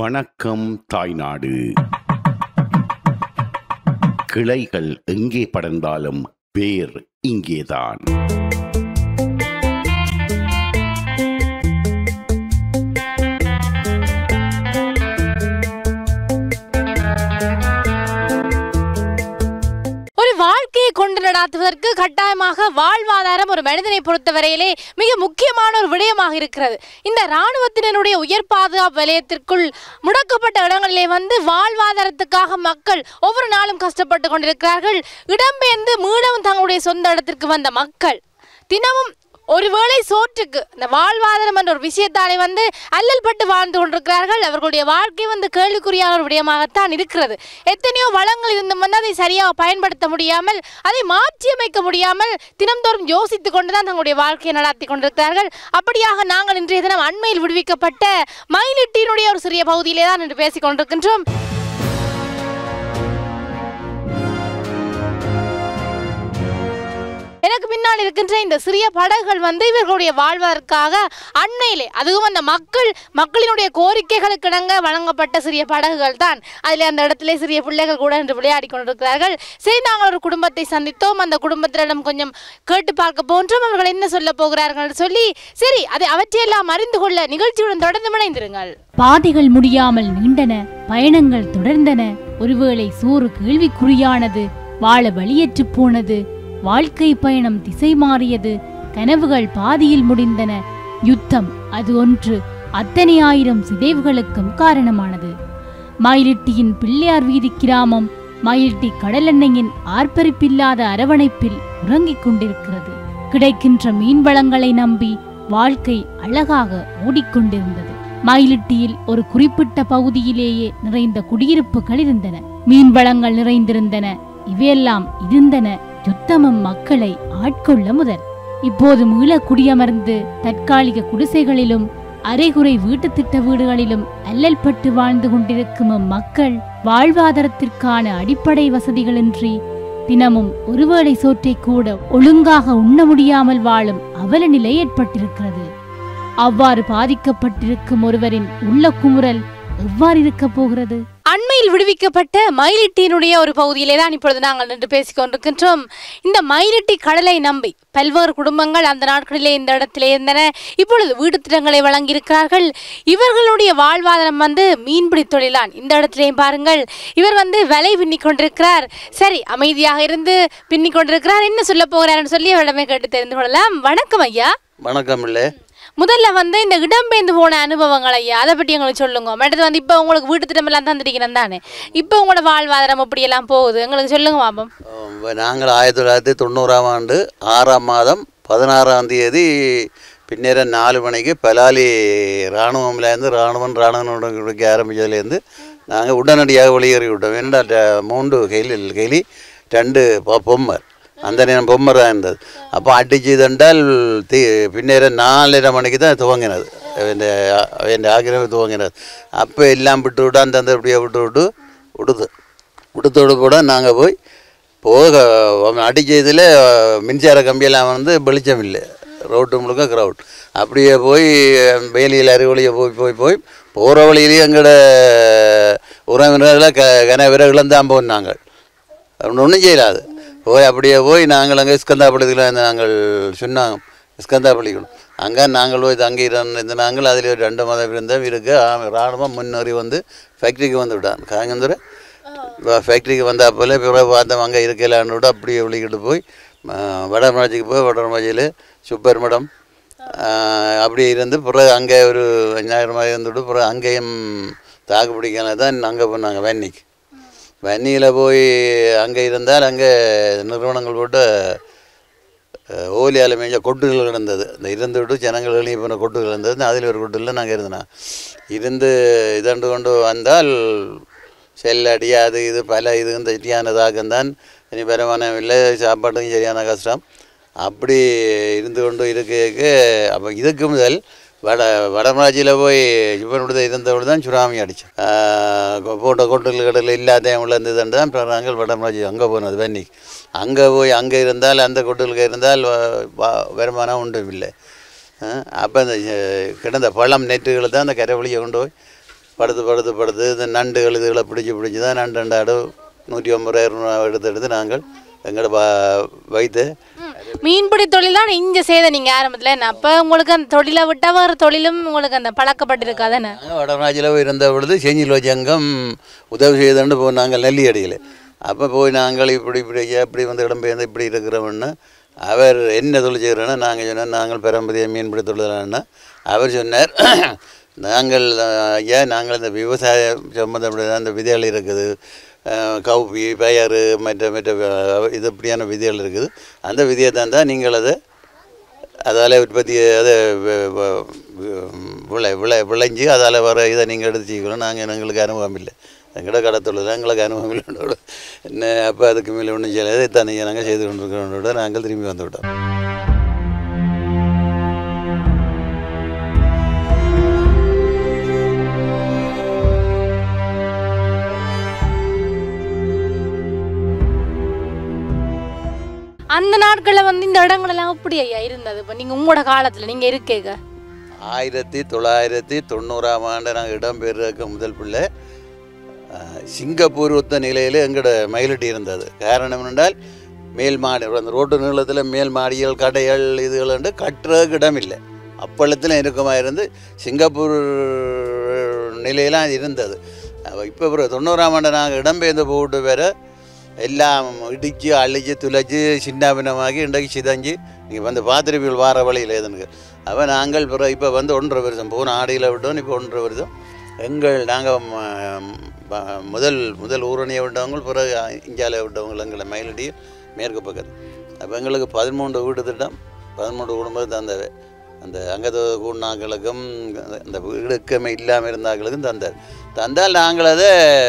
வணக்கம் தாய்நாடு கிளைகள் எங்கே படர்ந்தாலும் வேர் இங்கேதான் ஒரு வாழ்க்கையை கொண்டு நடாத்துவதற்கு கட்டாயமாக வாழ்வாதாரம் ஒரு மனிதனை பொறுத்தவரையிலே மிக முக்கியமான ஒரு விடயமாக இருக்கிறது இந்த இராணுவத்தினருடைய உயர் பாதுகாப்பு வலயத்திற்குள் முடக்கப்பட்ட இடங்களிலே வந்து வாழ்வாதாரத்துக்காக மக்கள் ஒவ்வொரு நாளும் கஷ்டப்பட்டு கொண்டிருக்கிறார்கள் இடம்பெயர்ந்து மீண்டும் தங்களுடைய சொந்த இடத்திற்கு வந்த மக்கள் தினமும் ஒருவேளை சோற்றுக்கு இந்த வாழ்வாதாரம் என்ற ஒரு விஷயத்தாலே வந்து அல்லல் பட்டு வாழ்ந்து கொண்டிருக்கிறார்கள் அவர்களுடைய வாழ்க்கை வந்து கேள்விக்குறியான ஒரு விடயமாகத்தான் இருக்கிறது எத்தனையோ வளங்கள் இருந்தும் வந்து அதை சரியாக பயன்படுத்த முடியாமல் அதை மாற்றியமைக்க முடியாமல் தினம்தோறும் யோசித்து கொண்டுதான் தங்களுடைய வாழ்க்கையை நடாத்தி கொண்டிருக்கிறார்கள் அப்படியாக நாங்கள் இன்றைய தினம் அண்மையில் விடுவிக்கப்பட்ட மயிலிட்டியினுடைய ஒரு சிறிய பகுதியிலே தான் இன்று பேசிக் கொண்டிருக்கின்றோம் எனக்கு பின்னால் இருக்கின்ற இந்த சிறிய படகுகள் வந்து இவர்களுடைய வாழ்வதற்காக அண்மையிலே அதுவும் அந்த மக்கள் மக்களினுடைய கோரிக்கைகளுக்கு இணங்க வழங்கப்பட்ட சிறிய படகுகள் தான் அதில் அந்த இடத்திலே சிறிய பிள்ளைகள் கூட இன்று விளையாடி கொண்டிருக்கிறார்கள் சரி நாங்கள் ஒரு குடும்பத்தை சந்தித்தோம் அந்த குடும்பத்தினிடம் கொஞ்சம் கேட்டு பார்க்க போன்றோம் அவர்கள் என்ன சொல்ல போகிறார்கள் என்று சொல்லி சரி அதை அவற்றையெல்லாம் அறிந்து கொள்ள நிகழ்ச்சியுடன் தொடர்ந்து இணைந்திருங்கள் பாதைகள் முடியாமல் நீண்டன பயணங்கள் தொடர்ந்தன ஒருவேளை சோறு கேள்விக்குறியானது வாழ வழியற்றுப் போனது வாழ்க்கை பயணம் திசை மாறியது கனவுகள் பாதியில் முடிந்தன யுத்தம் அது ஒன்று அத்தனை ஆயிரம் சிதைவுகளுக்கும் காரணமானது மயிலிட்டியின் பிள்ளையார் வீதி கிராமம் மயிலிட்டி கடலெண்ணெயின் ஆர்ப்பரிப்பில்லாத அரவணைப்பில் உறங்கிக் கொண்டிருக்கிறது கிடைக்கின்ற மீன் வளங்களை நம்பி வாழ்க்கை அழகாக ஓடிக்கொண்டிருந்தது மயிலிட்டியில் ஒரு குறிப்பிட்ட பகுதியிலேயே நிறைந்த குடியிருப்புகள் இருந்தன மீன் வளங்கள் நிறைந்திருந்தன இவையெல்லாம் இருந்தன யுத்தமும் மக்களை ஆட்கொள்ள முதல் இப்போது மீள குடியமர்ந்து தற்காலிக குடிசைகளிலும் அரைகுறை வீட்டு திட்ட வீடுகளிலும் அல்லல்பட்டு வாழ்ந்து கொண்டிருக்கும் மக்கள் வாழ்வாதாரத்திற்கான அடிப்படை வசதிகளின்றி தினமும் ஒருவேளை சோற்றை கூட ஒழுங்காக உண்ண முடியாமல் வாழும் அவல நிலை ஏற்பட்டிருக்கிறது அவ்வாறு பாதிக்கப்பட்டிருக்கும் ஒருவரின் உள்ள குமுறல் எவ்வாறு இருக்கப் போகிறது அண்மையில் விடுவிக்கப்பட்ட மயிலிட்டியினுடைய ஒரு பகுதியிலே தான் இப்பொழுது நாங்கள் நின்று பேசிக் கொண்டிருக்கின்றோம் இந்த மயிலிட்டி கடலை நம்பி பல்வேறு குடும்பங்கள் அந்த நாட்களிலே இந்த இடத்திலே இருந்தன இப்பொழுது வீடு திட்டங்களை வழங்கியிருக்கிறார்கள் இவர்களுடைய வாழ்வாதாரம் வந்து மீன்பிடி தொழிலான் இந்த இடத்திலேயும் பாருங்கள் இவர் வந்து வலை பின்னி கொண்டிருக்கிறார் சரி அமைதியாக இருந்து பின்னி கொண்டிருக்கிறார் என்ன சொல்ல போகிறார்னு சொல்லி அவரிடமே கேட்டு தெரிந்து கொள்ளலாம் வணக்கம் ஐயா வணக்கம் இல்லை முதல்ல வந்து இந்த இடம்பெயர்ந்து போன அனுபவங்கள் ஐயா அதை பற்றி எங்களுக்கு சொல்லுங்க மற்றது வந்து இப்போ உங்களுக்கு வீட்டு திட்டமெல்லாம் தந்துட்டீங்கன்னு தானே இப்போ உங்களோட வாழ்வாதாரம் எப்படியெல்லாம் போகுது எங்களுக்கு சொல்லுங்க பாப்போம் நாங்கள் ஆயிரத்தி தொள்ளாயிரத்தி தொண்ணூறாம் ஆண்டு ஆறாம் மாதம் பதினாறாம் தேதி பின்னேற நாலு மணிக்கு பலாலி இராணுவம்லேருந்து இராணுவம் இராணுவம் கொடுக்க ஆரம்பித்ததுலேருந்து நாங்கள் உடனடியாக வெளியேறி விட்டோம் என்னடா மூன்று கையில் கைலி ரெண்டு பொ- பொம்மர் அந்த நேரம் பொம்மர் தான் இருந்தது அப்போ அடிச்சு தண்டால் தீ பின்னேற நாலரை மணிக்கு தான் துவங்கினது இந்த என் ஆக்கிரமி துவங்கினது அப்போ எல்லாம் விட்டு விட்டு அந்த அப்படியே விட்டு விட்டு விடுது விடுத்தோடு கூட நாங்கள் போய் போக அடித்ததில் மின்சார கம்பியெல்லாம் வந்து வெளிச்சம் இல்லை ரோட்டு முழுக்க க்ரௌட் அப்படியே போய் வேலியில் அருவழியை போய் போய் போய் போகிற வழியிலேயே எங்களோட உறவினர்களை க கன விரகுலம் தான் போனோம் நாங்கள் ஒன்றும் செய்யலாது போய் அப்படியே போய் நாங்கள் அங்கே இஸ்கந்தாபுரத்தில் இருந்து நாங்கள் சொன்னாங்க இஸ்கந்தாபள்ளிக்கணும் அங்கே நாங்கள் போய் தங்கி இருந்த இந்த நாங்கள் அதில் ஒரு ரெண்டு மாதம் இருந்தோம் இருக்கு ஆ- ராணுவம் முன்னேறி வந்து ஃபேக்ட்ரிக்கு வந்து விட்டான் காங்கந்துரை ஃபேக்ட்ரிக்கு வந்த அப்போல பிறகு பார்த்தோம் அங்கே இருக்கலான்னு விட்டு அப்படியே விழிக்கிட்டு போய் ஆ, வடமராட்சிக்கு போய் வடமராட்சியில் சூப்பர் மடம் ஆ, அப்படியே இருந்து பிறகு அங்கே ஒரு ஞாயிறு மாதிரி இருந்துவிட்டு பிறகு அங்கேயும் தாக்கு பிடிக்கான தான் அங்கே போனாங்க வேன்னிக்கு வன்னியில் போய் அங்கே இருந்தால் அங்கே நிறுவனங்கள் போட்டு அஹ், ஓலியால் மேய்ஞ்ச கொட்டுகள் கிடந்தது இந்த இருந்து விட்டு ஜனங்கள் வெளியே போன கொட்டுகள் இருந்தது அதில் ஒரு கொட்டில் நாங்கள் இருந்தோம் இருந்து இதண்டு கொண்டு வந்தால் செல்லடி அது இது பல இது இந்த சரியானதாக தான் இனி வருமானம் இல்லை சாப்பாட்டுக்கும் சரியான கஷ்டம் அப்படி இருந்து கொண்டு இருக்க அப்போ இதுக்கு முதல் வட வடமராட்சியில் போய் இவனோட இருந்தவள் தான் சுறாமி அடித்தேன் போட்ட கொட்டுகள் கடல் இல்லாத உள்ள இருந்ததுன்னு தான் அப்புறம் நாங்கள் வடமராட்சி அங்கே போனது வென்னிக்கு அங்கே போய் அங்கே இருந்தால் அந்த கொட்டுகளுக்கு இருந்தால் வ- வ- வருமானம் ஒன்றும் இல்லை அப்போ அந்த அஹ், கிடந்த பழம் நெட்டுகளை தான் அந்த கரை வழியை கொண்டு போய் படுத்து படுத்து படுத்து இந்த நண்டுகள் இதுகளை பிடிச்சி பிடிச்சி தான் நண்டு ரெண்டாடு நூற்றி ஐம்பது ரூபா இரநூறுவா எடுத்து எடுத்து நாங்கள் எங்களோட பா வைத்து மீன்பிடி தொழில் தான் இங்க செய்த நீங்க ஆரம்பத்துல என்ன அப்ப உங்களுக்கு அந்த தொழிலை விட்டா வேறு தொழிலும் உங்களுக்கு அந்த பழக்கப்பட்டிருக்காதானே நாங்கள் வடநாச்சில் இருந்த பொழுது செஞ்சில் வச்சங்கம் உதவி செய்துன்னு போய் நாங்கள் நெல்லி அடியில் அப்போ போய் நாங்கள் இப்படி இப்படி எப்படி வந்து இடம்பெயர்ந்து இப்படி இருக்கிறோம்னு அவர் என்ன தொழில் செய்கிறோன்னா நாங்கள் சொன்னோம் நாங்கள் பெரம்பதிய மீன்பிடி தொழிலாளர்னா அவர் சொன்னார் நாங்கள் அஹ், ஐயா நாங்கள் இந்த விவசாயம் சம்மந்தப்பட்ட அந்த விதைகள் இருக்குது அஹ், கவுப்பி பயறு மற்ற மற்ற அஹ், இது இப்படியான விதைகள் இருக்குது அந்த விதையை தான் தான் நீங்கள் அதை அதால் உற்பத்தி அதை வ- வ- வ- விளை விளை விளைஞ்சு அதால் வர இதை நீங்கள் எடுத்து செய்யணும் நாங்கள் எங்களுக்கு அனுபவம் இல்லை எங்கள்கிட்ட கடத்தொழில் எங்களுக்கு அனுபவம் இல்லைன்னோட என்ன அப்போ அதுக்கு மேலே ஒன்றும் செய்யலை தனியை நாங்கள் செய்து கொண்டிருக்கிறோட நாங்கள் திரும்பி வந்து விட்டோம் அந்த நாட்கள்ல வந்து இந்த இடங்கள் எல்லாம் எப்படி ஐயா இருந்தது இப்ப நீங்க உங்களோட காலத்துல நீங்க இருக்கேங்க ஆயிரத்தி தொள்ளாயிரத்தி தொண்ணூறாம் ஆண்டு நாங்கள் இடம்பெயர்க்க முதல் பிள்ளை அஹ், சிங்கப்பூர் ஒத்த நிலையில் எங்களோட மயிலிட்டி இருந்தது காரணம் என்றால் மேல் மாடி அந்த ரோட்டு நீளத்தில் மேல் மாடிகள் கடைகள் இதுகள் கட்டுறதுக்கு இடம் இல்லை அப்பளத்தில் இருக்குமா இருந்து சிங்கப்பூர் நிலையெல்லாம் இருந்தது இப்போ ஒரு தொண்ணூறாம் ஆண்டு நாங்கள் இடம்பெயர்ந்து போட்டு வேற எல்லாம் இடித்து அழிச்சு துளைச்சி சின்னாபின்னமாகி இன்றைக்கு சிதஞ்சு நீங்கள் வந்து பார்த்துருப்பீர்கள் வார வழியில் எதுனுக்கு அப்போ நாங்கள் பிறகு இப்போ வந்து ஒன்றரை வருஷம் போன ஆடியில் விட்டோம் இப்போ ஒன்றரை வருஷம் எங்கள் நாங்கள் முதல் முதல் ஊரணியை விட்டவங்க பிறகு இஞ்சால விட்டவங்க எங்களை மயிலடி மேற்கு பக்கத்து அப்போ எங்களுக்கு பதிமூன்று வீடு திட்டம் பதிமூன்று குடும்பத்தை தந்தவை அந்த அங்கத கூடினாக்களுக்கும் அந்த வீடுக்கமே இல்லாமல் இருந்தாக்களுக்கும் தந்தார் தந்தால் நாங்கள் அதை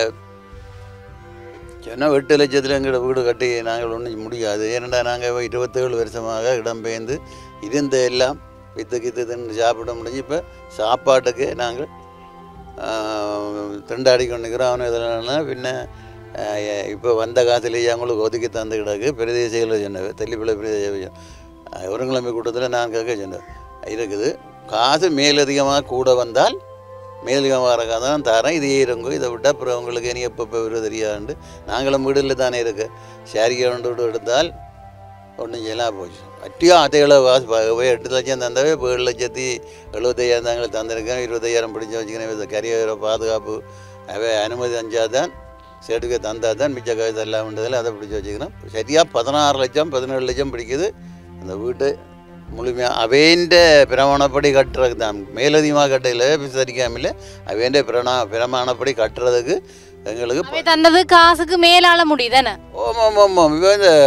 சொன்னால் எட்டு லட்சத்தில் எங்களோட வீடு கட்டி நாங்கள் ஒன்றும் முடியாது ஏனெண்டா நாங்கள் இருபத்தேழு வருஷமாக இடம்பெயர்ந்து இருந்த எல்லாம் வித்து கித்து தின்னு சாப்பிட முடிஞ்சு இப்போ சாப்பாட்டுக்கு நாங்கள் ஆஹ், திண்டாடி கொண்டுக்கிறோம் அவனு இதெல்லாம் பின்ன இப்போ வந்த காசுலேயே அவங்களுக்கு ஒதுக்கி தந்து கிடக்கு பிரதேசங்களில் சொன்னது தெல்லிப்பிள்ளை பிரதேச ஒருங்கிழமை கூட்டத்தில் நான் கேட்க சொன்னேன் இருக்குது காசு மேலதிகமாக கூட வந்தால் மேலதிகமாக வர காசு தான் தரேன் இது இருங்கோ இதை விட்டால் அப்புறம் உங்களுக்கு இனி எப்போ வருது தெரியாதுண்டு நாங்களும் வீடில் தானே இருக்கு ஷேரிக்கை கொண்டு விட்டு எடுத்தால் ஒன்றும் செய்யலாம் போச்சு அட்டியும் அதைகளை காசு ப- எட்டு லட்சம் தந்தவே இப்போ ஏழு லட்சத்தி எழுபத்தையாயிரம் தாங்களை தந்திருக்கேன் இருபத்தையாயிரம் பிடிச்சி வச்சுக்கிறேன் இது கரியர பாதுகாப்பு அவை அனுமதி அஞ்சால் தான் சர்டிஃபிகேட் தந்தால் தான் மிச்ச காசு எல்லாம் உண்டதில் அதை பிடிச்சி வச்சுக்கிறோம் சரியாக பதினாறு லட்சம் பதினேழு லட்சம் பிடிக்குது அந்த வீட்டு முழுமையாக அவேண்ட பிரமாணப்படி கட்டுறதுக்கு தான் மேலதிகமாக கட்டையில் விசாரிக்காமல் அவேண்ட பிரணா பிரமாணப்படி கட்டுறதுக்கு எங்களுக்கு அவை தந்தது காசுக்கு மேலால முடியுதானே ஓம் ஓம் ஓம் ஓம் இப்போ இந்த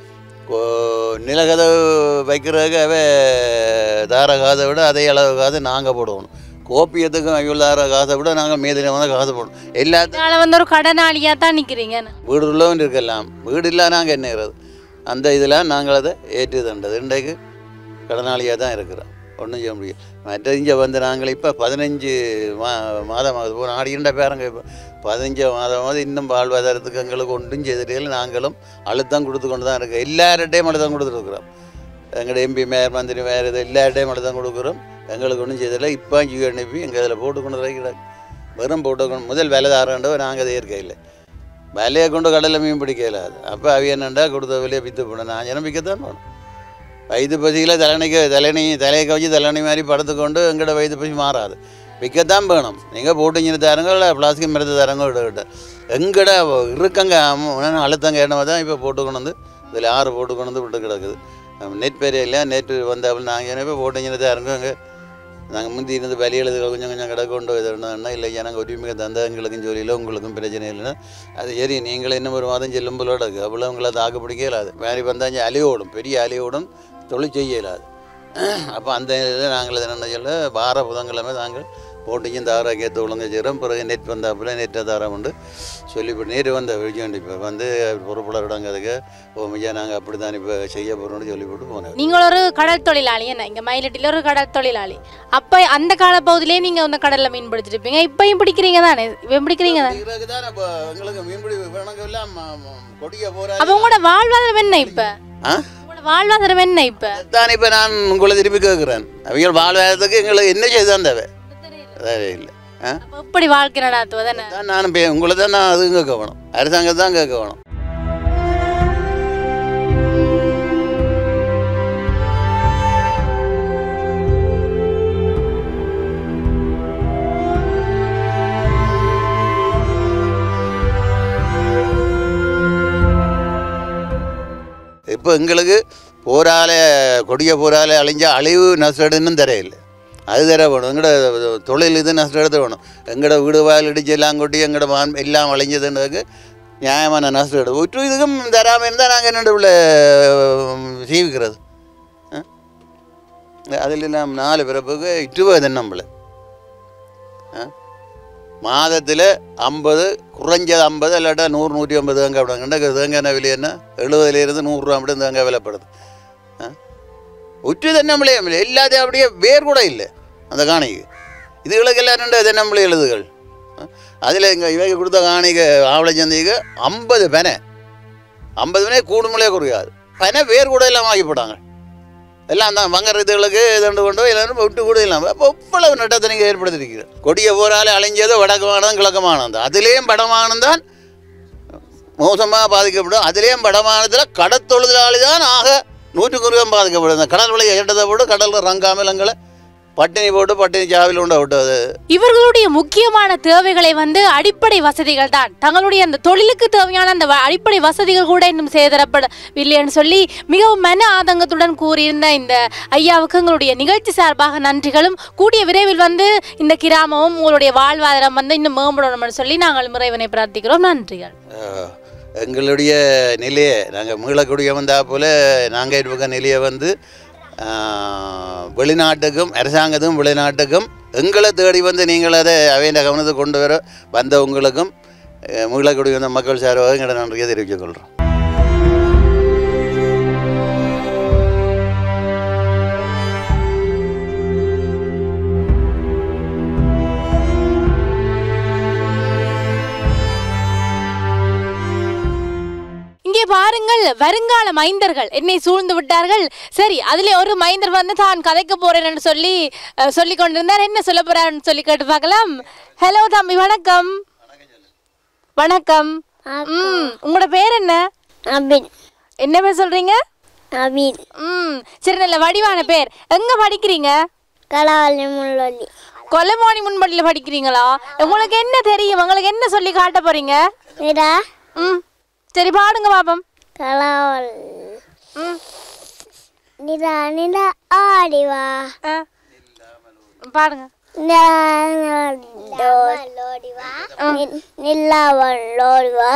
கோ- நிலக்கதவு வைக்கிறதுக்கு அவ தார காசை விட அதே அளவு காசு நாங்கள் போடுவோம் கோப்பியத்துக்கும் ஐயோ தார காசை விட நாங்கள் மேதினம் வந்து காசு போடுவோம் எல்லாத்துக்கும் இதனால வந்து ஒரு கடனாளியா தான் நிக்கிறீங்க வீடு உள்ளவன் இருக்கலாம் வீடு இல்லை நாங்கள் என்னங்கிறது அந்த இதில் நாங்கள் அதை ஏற்றி தண்டது இன்றைக்கு கடனாளியாக தான் இருக்கிறோம் ஒன்றும் செய்ய முடியும் மற்ற இங்கே வந்து நாங்கள் இப்போ பதினஞ்சு மா மாதம் ஆகுது போன ஆடிக்கின்ற பேரங்க இப்போ பதினஞ்சு மாதமாவது இன்னும் வாழ்வாதாரத்துக்கு எங்களுக்கு ஒன்றும் செய்திருக்கல நாங்களும் அழுத்தம் கொடுத்து கொண்டு தான் இருக்கோம் எல்லார்ட்டையும் அழுத்தம் கொடுத்துருக்குறோம் எங்களோட எம்பி மேயர் மந்திரி மேயர் இது எல்லார்ட்டையும் அழுத்தம் கொடுக்குறோம் எங்களுக்கு ஒன்றும் செய்தில்லை இப்போ ஜியோ அனுப்பி எங்கள் இதில் போட்டு கொண்டு வைக்கிறாங்க வெறும் போட்டு கொண்டு முதல் விலை தாரண்டவ நாங்கள் அதை ஏற்கையில் விலையை கொண்டு கடலில் மீன் பிடிக்கல அது அப்போ அவி என்னண்டா கொடுத்த விலையை விற்று போனோம் நான் ஜனம் விற்கத்தான் போனோம் வயது பசியில் தலையணைக்கு தலையணை தலையை கவச்சு தலையணை மாதிரி படுத்துக்கொண்டு எங்களோட வயது பசி மாறாது விற்கத்தான் வேணும் நீங்கள் போட்டு இங்கே தரங்க இல்லை பிளாஸ்டிக் மரத்து தரங்க விட எங்கட இருக்கங்க அம்ம- அழுத்தங்க இடமா தான் இப்போ போட்டு கொண்டு வந்து இதில் ஆறு போட்டு கொண்டு வந்து விட்டு கிடக்குது நெட் பெரிய இல்லையா நெட் வந்தாப்புல நாங்கள் என்ன போட்டு இங்கே தரங்க அங்கே நாங்கள் முந்தி இருந்து வெளி எழுதுகள் கொஞ்சம் கொஞ்சம் கடை கொண்டு இதா இல்லை எனக்கு ஒற்றுமைக்கு தந்தா எங்களுக்கும் ஜோலியில் உங்களுக்கும் பிரச்சனை இல்லைன்னா அது சரி நீங்களே இன்னும் ஒரு மாதம் செல்லும் போல இருக்குது அவ்வளோ உங்களை தாக்கு பிடிக்க இயலாது மாதிரி வந்தாங்க அலையோடும் பெரிய அலையோடும் தொழில் செய்ய இயலாது அப்போ அந்த இதில் நாங்கள் இது என்ன சொல்ல வார புதன்கிழமை நாங்கள் போட்டிக்கும் தாரா கேத்து ஒழுங்கு செய்கிறோம் பிறகு நெட் வந்தாப்புல நெட்டை தாரம் உண்டு சொல்லிவிட்டு நேரு வந்த விழிச்சு இப்போ வந்து பொறுப்புலருடாங்க அதுக்கு ஓ ஐயா நாங்கள் அப்படி தான் இப்போ செய்ய போகிறோம்னு சொல்லிவிட்டு போனேன் நீங்கள் ஒரு கடல் தொழிலாளி என்ன இங்க மயிலட்டில ஒரு கடல் தொழிலாளி அப்ப அந்த கால பகுதியிலே நீங்க அந்த கடல்ல மீன் பிடிச்சிட்டு இருப்பீங்க இப்பயும் பிடிக்கிறீங்க தானே இப்போ பிடிக்கிறீங்க தானே பிடிக்கிறதுக்கு தான் இப்போ எங்களுக்கு மீன்பிடி வேணுங்க எல்லாம் ம- ம- கொடிய போகிற அப்ப உங்களோட வாழ்வாதாரம் என்ன இப்ப ஆ உங்களோட வாழ்வாதாரம் என்ன இப்ப தான் இப்போ நான் உங்களை திருப்பி கேட்குறேன் அவங்க வாழ்வாதாரத்துக்கு எங்களுக்கு என்ன செய்தான் தேவை தேவை இல்லை ஆ அப்ப எப்படி வாழ்க்கை நடாத்துவதானே தான் நானும் பே உங்களை தான் நான் அதுவும் கேட்க வேணும் அரசாங்கத்தை தான் கேட்க வேணும் இப்போ எங்களுக்கு போரால கொடிய போரால அழிஞ்ச அழிவு நஷ்டன்னு தெரியல அது தர வேணும் எங்களோட தொழில் இது நஷ்டம் வேணும் எங்களோட வீடு வாயில் இடிச்சு எல்லாம் கொட்டி எங்களோட மான் எல்லாம் அழிஞ்சதுன்றதுக்கு நியாயமான நஷ்டம் எடுக்கும் ஒற்று இதுக்கும் தராமல் இருந்தால் நாங்கள் என்னோட உள்ள சீவிக்கிறது அதில் எல்லாம் நாலு பிறப்புக்கு இட்டுவது நம்மளை மாதத்தில் ஐம்பது குறைஞ்சது ஐம்பது இல்லாட்டா நூறு நூற்றி ஐம்பது தேங்காய் விடுவாங்க தேங்காய் விலை என்ன எழுபதுலேருந்து நூறுரூவா மட்டும் தேங்காய் விலைப்படுது ஆ? உற்று தென்னம்பிளை எல்லாத்தையும் அப்படியே வேர் கூட இல்லை அந்த காணிக்கு இதுகளுக்கெல்லாம் ரெண்டு தென்னம்பிளை எழுதுகள் அதில் இங்கே இவங்க கொடுத்த காணிக்கு ஆவளை சந்தைக்கு ஐம்பது பெனை ஐம்பது பெனை கூடுமலே குறையாது பெனை வேர் கூட இல்லாமல் ஆகி போட்டாங்க எல்லாம் தான் வங்கர் இதுகளுக்கு இதண்டு கொண்டு எல்லாரும் விட்டு கூட இல்லாமல் அப்போ இவ்வளவு நட்டத்தை நீங்கள் ஏற்படுத்திருக்கிறேன் கொடிய போரால் அழிஞ்சது வடக்கு மானம் கிழக்கு மானம் தான் அதுலேயும் வடமானம் தான் மோசமாக பாதிக்கப்படும் அதுலேயும் வடமானத்தில் கடத்தொழிலாளி தான் ஆக நூற்றுக்குருவம் பாதிக்கப்படும் இந்த கடல் விலை ஏற்றதை போட்டு கடலில் ரங்காமிலங்களை பட்டினி போட்டு பட்டினி சாவில் உண்ட விட்டது இவர்களுடைய முக்கியமான தேவைகளை வந்து அடிப்படை வசதிகள் தான் தங்களுடைய அந்த தொழிலுக்கு தேவையான அந்த வ- அடிப்படை வசதிகள் கூட இன்னும் செய்தரப்படவில்லைன்னு சொல்லி மிகவும் மன ஆதங்கத்துடன் கூறியிருந்த இந்த ஐயாவுக்கு எங்களுடைய நிகழ்ச்சி சார்பாக நன்றிகளும் கூடிய விரைவில் வந்து இந்த கிராமமும் உங்களுடைய வாழ்வாதாரம் வந்து இன்னும் மேம்படணும்னு சொல்லி நாங்கள் இறைவனை பிரார்த்திக்கிறோம் நன்றிகள் அஹ், எங்களுடைய நிலையை நாங்கள் மீளக்கூடிய வந்தா போல் நாங்கள் இருக்க நிலையை வந்து அஹ், வெளிநாட்டுக்கும் அரசாங்கத்துக்கும் வெளிநாட்டுக்கும் எங்களை தேடி வந்து நீங்கள் அதை அவையின் கவனத்தை கொண்டு வர வந்த உங்களுக்கும் அஹ், மீளக்கூடிய வந்த மக்கள் சார்பாக எங்களை நன்றியை தெரிவித்துக் கொள்கிறோம் இங்கே பாருங்கள் வருங்கால மைந்தர்கள் என்னை சூழ்ந்து விட்டார்கள் சரி அதிலே ஒரு மைந்தர் வந்து தான் கதைக்க போறேன்னு சொல்லி அஹ், சொல்லிக் கொண்டிருந்தார் என்ன சொல்ல போறாருன்னு சொல்லி கேட்டு பார்க்கலாம் ஹலோ தம்பி வணக்கம் வணக்கம் ம் உங்களோட பேர் என்ன அபின் என்ன பேர் சொல்றீங்க அபின் ம் சரி நல்ல வடிவான பேர் எங்க படிக்கிறீங்க கலாவலி முள்ளொலி கொல்லமாணி முன்பள்ளியில் படிக்கிறீங்களா உங்களுக்கு என்ன தெரியும் உங்களுக்கு என்ன சொல்லி காட்ட போறீங்க இதா ம் சரி பாடுங்க பாப்பம் கலாவல் ம் நிலா நிலா ஆடிவா ஆ. பாடுங்க நில்லாவல்லோடிவா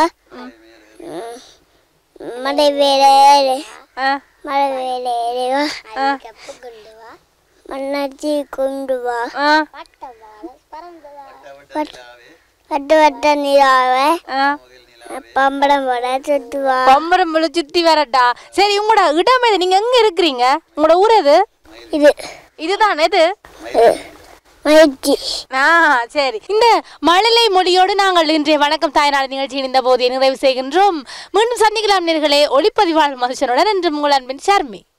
மழை வேலே ஆ மழை வேலேவா ஆ மண்ணாச்சி கொண்டு வா ஆ வட்ட வட்ட நிலாவை ஆ பம்படம் போட சுத்துவா பம்பரம் முழு சுத்தி வரட்டா சரி உங்களோட இடம் எது நீங்க எங்க இருக்கிறீங்க உங்களோட ஊர் எது இது இதுதான் எது மயிற்சி ஆ சரி இந்த மழலை மொழியோடு நாங்கள் இன்றைய வணக்கம் தாய்நாடு நிகழ்ச்சியின் இந்த போதியை நிறைவு செய்கின்றோம் மீண்டும் சந்திக்கலாம் நேர்களே ஒளிப்பதிவாளர் மதுஷனுடன் என்று உங்கள் அன்பின் ஷர்மி